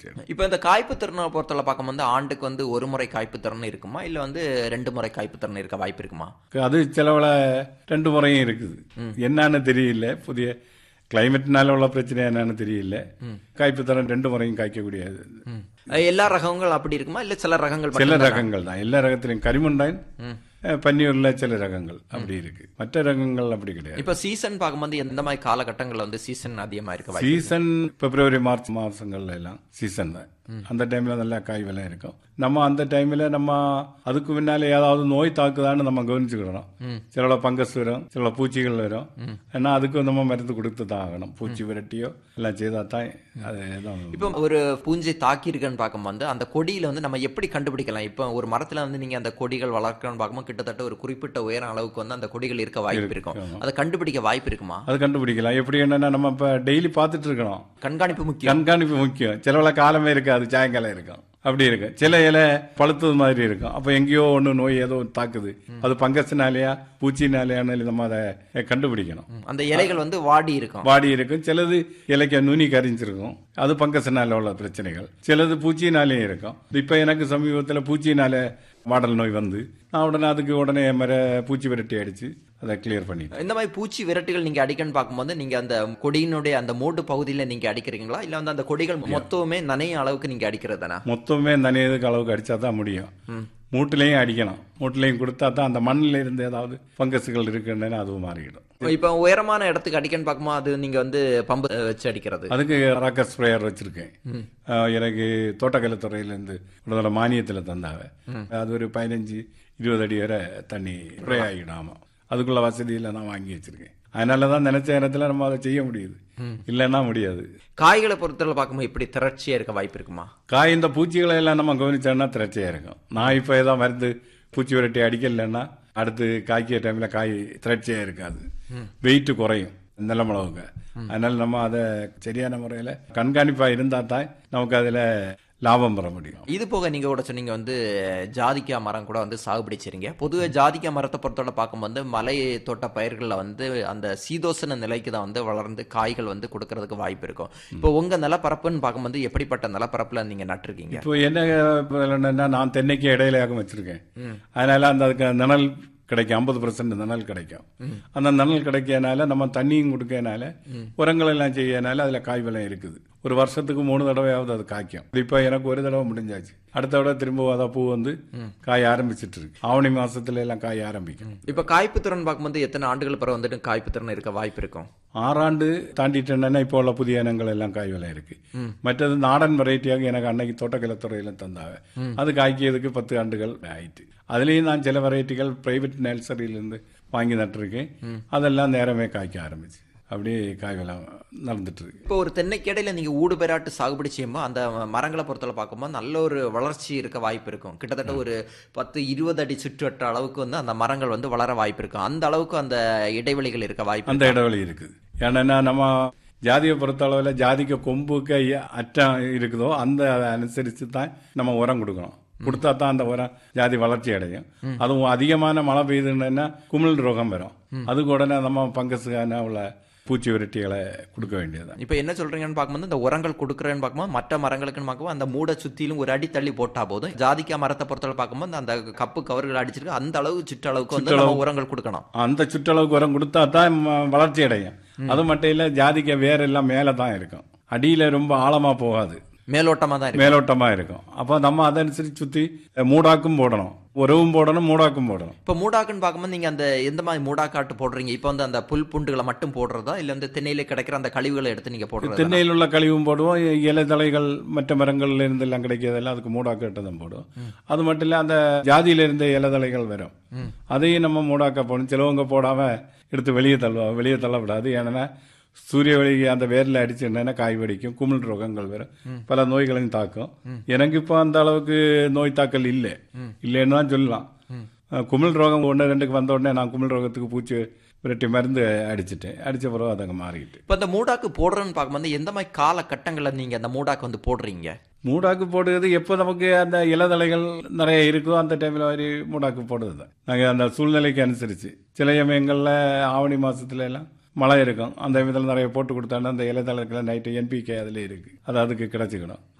வளர்ச்சி அடையும் இப்போ இந்த காய்ப்பு திறனை பொறுத்தவரை பார்க்கும்போது ஆண்டுக்கு வந்து ஒரு முறை காய்ப்பு திறன் இருக்குமா இல்லை வந்து ரெண்டு முறை காய்ப்பு திறன் இருக்க வாய்ப்பு இருக்குமா அது சிலவள ரெண்டு முறையும் இருக்குது என்னன்னு தெரியல புதிய கிளைமேட்னால உள்ள பிரச்சனை என்னன்னு தெரியல காய்ப்பு தரம் ரெண்டு முறையும் காய்க்கக்கூடியது ம். எல்லா ரகங்கள் அப்படி இருக்குமா இல்லை சில ரகங்கள் சில மட்டும்தானா? ரகங்கள் தான் எல்லா ரகத்திலையும் கரிமண்டாயின் பன்னியூர்ல சில ரகங்கள் அப்படி இருக்கு மற்ற ரகங்கள் அப்படி கிடையாது இப்போ சீசன் பார்க்கும்போது எந்த மாதிரி காலகட்டங்களில் வந்து சீசன் அதிகமாக இருக்க வாய்ப்பு சீசன் பிப்ரவரி மார்ச் மாசங்கள்ல எல்லாம் சீசன் தான் அந்த டைம்ல நல்லா காய் விலை இருக்கும் நம்ம அந்த டைம்ல நம்ம அதுக்கு முன்னால ஏதாவது நோய் தாக்குதான்னு நம்ம கவனிச்சுக்கிடணும் சில பங்கஸ் வரும் சில பூச்சிகள் வரும் ஏன்னா அதுக்கு நம்ம மருந்து கொடுத்து தான் ஆகணும் பூச்சி விரட்டியோ எல்லாம் செய்தா தான் அது தான் இப்போ ஒரு பூஞ்சை தாக்கி இருக்குன்னு பார்க்கும்போது அந்த கொடியில வந்து நம்ம எப்படி கண்டுபிடிக்கலாம் இப்போ ஒரு மரத்துல வந்து நீங்க அந்த கொடிகள் வளர்க்கணும்னு பார்க்கும்போது கிட்டத்தட்ட ஒரு குறிப்பிட்ட உயரம் அளவுக்கு வந்து அந்த கொடிகள் இருக்க வாய்ப்பு இருக்கும் அதை கண்டுபிடிக்க வாய்ப்பு இருக்குமா அது கண்டுபிடிக்கலாம் எப்படி என்னன்னா நம்ம இப்ப டெய்லி பார்த்துட்டு இருக்கணும் கண்காணிப்பு முக்கியம் கண்காணிப்பு முக்கியம் சிலவள காலமே இருக்காது சாயங்காலம் இருக்கும் அப்படி இருக்கு சில இலை பழுத்தது மாதிரி இருக்கும் அப்ப எங்கேயோ ஒண்ணு நோய் ஏதோ தாக்குது அது பங்கஸ்னாலயா பூச்சினாலயான்னு நம்ம அதை கண்டுபிடிக்கணும் அந்த இலைகள் வந்து வாடி இருக்கும் வாடி இருக்கும் சிலது இலைக்க நுனி கரிஞ்சிருக்கும் அது பங்கஸ்னால உள்ள பிரச்சனைகள் சிலது பூச்சினாலேயும் இருக்கும் இப்ப எனக்கு சமீபத்துல பூச்சினால மாடல் நோய் வந்து நான் உடனே அதுக்கு உடனே மர பூச்சி விரட்டி அடிச்சு அதை கிளியர் பண்ணிட்டேன் இந்த மாதிரி பூச்சி விரட்டிகள் நீங்க அடிக்கன்னு பார்க்கும்போது நீங்க அந்த கொடியினுடைய அந்த மூட்டு பகுதியில நீங்க அடிக்கிறீங்களா இல்ல வந்து அந்த கொடிகள் மொத்தமே நனைய அளவுக்கு நீங்க அடிக்கிறதுனா மொத்தமே நனையதுக்கு அளவுக்கு அடிச்சா தான் முடியும் மூட்டிலையும் அடிக்கணும் மூட்டிலையும் கொடுத்தா தான் அந்த மண்ணில் இருந்து ஏதாவது ஃபங்கஸுகள் இருக்குன்னு அதுவும் மாறிடும் இப்போ உயரமான இடத்துக்கு அடிக்கன்னு பார்க்கும்போது அது நீங்க வந்து பம்பு அஹ், வச்சு அடிக்கிறது அதுக்கு ராக்கர் ஸ்ப்ரேயர் வச்சிருக்கேன் அஹ் எனக்கு தோட்டக்கலைத்துறையிலேருந்து உடனோட மானியத்தில் தந்தாங்க அது ஒரு பதினஞ்சு இருபது அடி வரை தண்ணி ஸ்ப்ரே ஆகிடும் ஆமா அதுக்குள்ள வசதியில் நான் வாங்கி வச்சிருக்கேன் அதனால தான் நினைச்ச நேரத்தில் நம்ம அதை செய்ய முடியுது இல்லைன்னா முடியாது காய்களை பொறுத்தவரை பார்க்கும்போது இப்படி திரட்சியா இருக்க வாய்ப்பு இருக்குமா காய் இந்த பூச்சிகளை எல்லாம் நம்ம கவனிச்சோம்னா திரட்சியாக இருக்கும் நான் இப்போ ஏதோ மருந்து பூச்சி விரட்டி அடிக்கலைன்னா அடுத்து காய்க்கிற டைம்ல காய் திரட்சியாக இருக்காது வெயிட் குறையும் நிலமளவுக்கு அதனால நம்ம அதை சரியான முறையில் கண்காணிப்பாக இருந்தால் தான் நமக்கு அதில் லாபம் பெற முடியும் இது போக நீங்க கூட சொன்னீங்க வந்து ஜாதிக்காய் மரம் கூட வந்து சாகுபடி செய்றீங்க பொதுவே ஜாதிக்காய் மரத்தை பொறுத்தவரை பார்க்கும்போது மலை தோட்ட பயிர்களில் வந்து அந்த சீதோசன நிலைக்கு தான் வந்து வளர்ந்து காய்கள் வந்து கொடுக்கறதுக்கு வாய்ப்பு இருக்கும் இப்போ உங்க நிலப்பரப்புன்னு பார்க்கும்போது எப்படிப்பட்ட நிலப்பரப்புல நீங்க நட்டிருக்கீங்க இப்போ என்ன இப்ப என்னன்னா நான் தென்னைக்கு இடையிலாக வச்சிருக்கேன் அதனால அந்த அதுக்கு நிழல் கிடைக்கும் ஐம்பது பர்சன்ட் நிழல் கிடைக்கும் அந்த நிழல் கிடைக்கனால நம்ம தண்ணியும் கொடுக்கறனால உரங்கள் எல்லாம் செய்யறனால அதுல காய் விலை இருக்குது ஒரு வருஷத்துக்கு மூணு தடவையாவது அது காய்க்கும் இப்போ எனக்கு ஒரு தடவை முடிஞ்சாச்சு அடுத்த தடவை திரும்ப அதான் பூ வந்து காய ஆரம்பிச்சிட்டு இருக்கு ஆவணி மாசத்துல எல்லாம் காய ஆரம்பிக்கும் இப்போ காய்ப்பு திறன் பார்க்கும்போது எத்தனை ஆண்டுகள் பிறகு வந்துட்டு காய்ப்பு திறன் இருக்க வாய்ப்பு இருக்கும் ஆறாண்டு தாண்டிட்டேன்னா இப்போ உள்ள புதிய இனங்கள் எல்லாம் காய் விலை இருக்கு மற்றது நாடன் வெரைட்டியாக எனக்கு அன்னைக்கு தோட்டக்கலைத்துறையில தந்தாங்க அது காய்க்கிறதுக்கு பத்து ஆண்டுகள் ஆயிட்டு அதுலேயும் நான் சில வெரைட்டிகள் பிரைவேட் நர்சரியிலேருந்து வாங்கி நட்டிருக்கேன் அதெல்லாம் நேரமே காய்க்க ஆரம்பிச்சு அப்படியே காய் விலை நடந்துட்டு இருக்கு இப்போ ஒரு தென்னைக்கு இடையில நீங்க ஊடு பெறாட்டு சாகுபடி செய்யும்போது அந்த மரங்களை பொறுத்தவரை பார்க்கும்போது நல்ல ஒரு வளர்ச்சி இருக்க வாய்ப்பு இருக்கும் கிட்டத்தட்ட ஒரு பத்து இருபது அடி சுற்றுவட்ட அளவுக்கு வந்து அந்த மரங்கள் வந்து வளர வாய்ப்பு இருக்கும் அந்த அளவுக்கு அந்த இடைவெளிகள் இருக்க வாய்ப்பு அந்த இடைவெளி இருக்குது ஏன்னா நம்ம ஜாதியை பொறுத்த அளவில் ஜாதிக்கு கொம்புக்கு ஐய- அற்றம் இருக்குதோ அந்த அதை அனுசரித்து தான் நம்ம உரம் கொடுக்கணும் கொடுத்தா தான் அந்த உரம் ஜாதி வளர்ச்சி அடையும் அதுவும் அதிகமான மழை பெய்யுதுன்னா குமிழ் ரோகம் வரும் அதுக்கு உடனே நம்ம பங்கஸுக்கான உள்ள பூச்சி விரட்டிகளை கொடுக்க வேண்டியது இப்போ என்ன சொல்றீங்கன்னு பார்க்கும்போது இந்த உரங்கள் கொடுக்குறேன்னு பார்க்கும்போது மற்ற மரங்களுக்குன்னு பார்க்கும்போது அந்த மூட சுத்திலும் ஒரு அடி தள்ளி போட்டா போதும் ஜாதிக்காய் மரத்தை பொறுத்தவரை பார்க்கும்போது அந்த கப்பு கவர்கள் அடிச்சிருக்கு அந்த அளவு சுற்றளவுக்கு வந்து நம்ம உரங்கள் கொடுக்கணும் அந்த சுற்றளவுக்கு உரம் கொடுத்தா தான் ம- வளர்ச்சி அடையும் அது மட்டும் இல்லை ஜாதிக்க வேற எல்லாம் மேலே தான் இருக்கும் அடியில் ரொம்ப ஆழமாக போகாது மேலோட்டமா தான் இருக்கு மேலோட்டமா இருக்கும் அப்போ நம்ம அதை அனுசரிச்சு சுத்தி மூடாக்கும் போடணும் உறவும் போடணும் மூடாக்கும் போடணும் இப்போ மூடாக்குன்னு பார்க்கும்போது நீங்க அந்த எந்த மாதிரி மூடாக்காட்டு போடுறீங்க இப்போ வந்து அந்த புல் புண்டுகளை மட்டும் போடுறதா இல்ல வந்து தென்னையில கிடைக்கிற அந்த கழிவுகளை எடுத்து நீங்க போடுறதா தென்னையில் உள்ள கழிவும் போடுவோம் இ- இலை தழைகள் மற்ற மரங்கள்ல இருந்து எல்லாம் கிடைக்கிறதெல்லாம் அதுக்கு மூடாக்கிட்டு தான் போடுவோம் அது மட்டும் இல்ல அந்த ஜாதியில இருந்த இலை தழைகள் வரும் அதையும் நம்ம மூடாக்க போடணும் சிலவங்க போடாம எடுத்து வெளியே தள்ளுவோம் வெளியே தள்ளக்கூடாது ஏன்னா சூரிய ஒளி அந்த வேர்ல அடிச்சுன்னா காய் வெடிக்கும் குமிழ் ரோகங்கள் வரும் பல நோய்களையும் தாக்கும் எனக்கு இப்போ அந்த அளவுக்கு நோய் தாக்கல் இல்லை இல்லைன்னு தான் சொல்லலாம் அஹ் குமிழ் ரோகம் ஒன்று ரெண்டுக்கு வந்த உடனே நான் குமிழ் ரோகத்துக்கு பூச்சி விரட்டி மருந்து அடிச்சிட்டேன் அடிச்ச பிறகு அதங்க மாறிக்கிட்டு இப்போ அந்த மூடாக்கு போடுறேன்னு பார்க்கும்போது எந்த மாதிரி காலகட்டங்களில் நீங்க அந்த மூடாக்கு வந்து போடுறீங்க மூடாக்கு போடுறது எப்போ நமக்கு அந்த இலதலைகள் நிறைய இருக்கோ அந்த டைமில் மாதிரி மூடாக்கு போடுறது தான் நாங்கள் அந்த சூழ்நிலைக்கு அனுசரித்து சில சமயங்களில் ஆவணி மாசத்துல எல்லாம் மழை இருக்கும் அந்த விதத்தில் நிறைய போட்டு கொடுத்தாங்கன்னா அந்த இலதலைகளை நைட்டு என்பிகே அதில் இருக்குது அது அதுக்கு கிடச்சிக்கணும்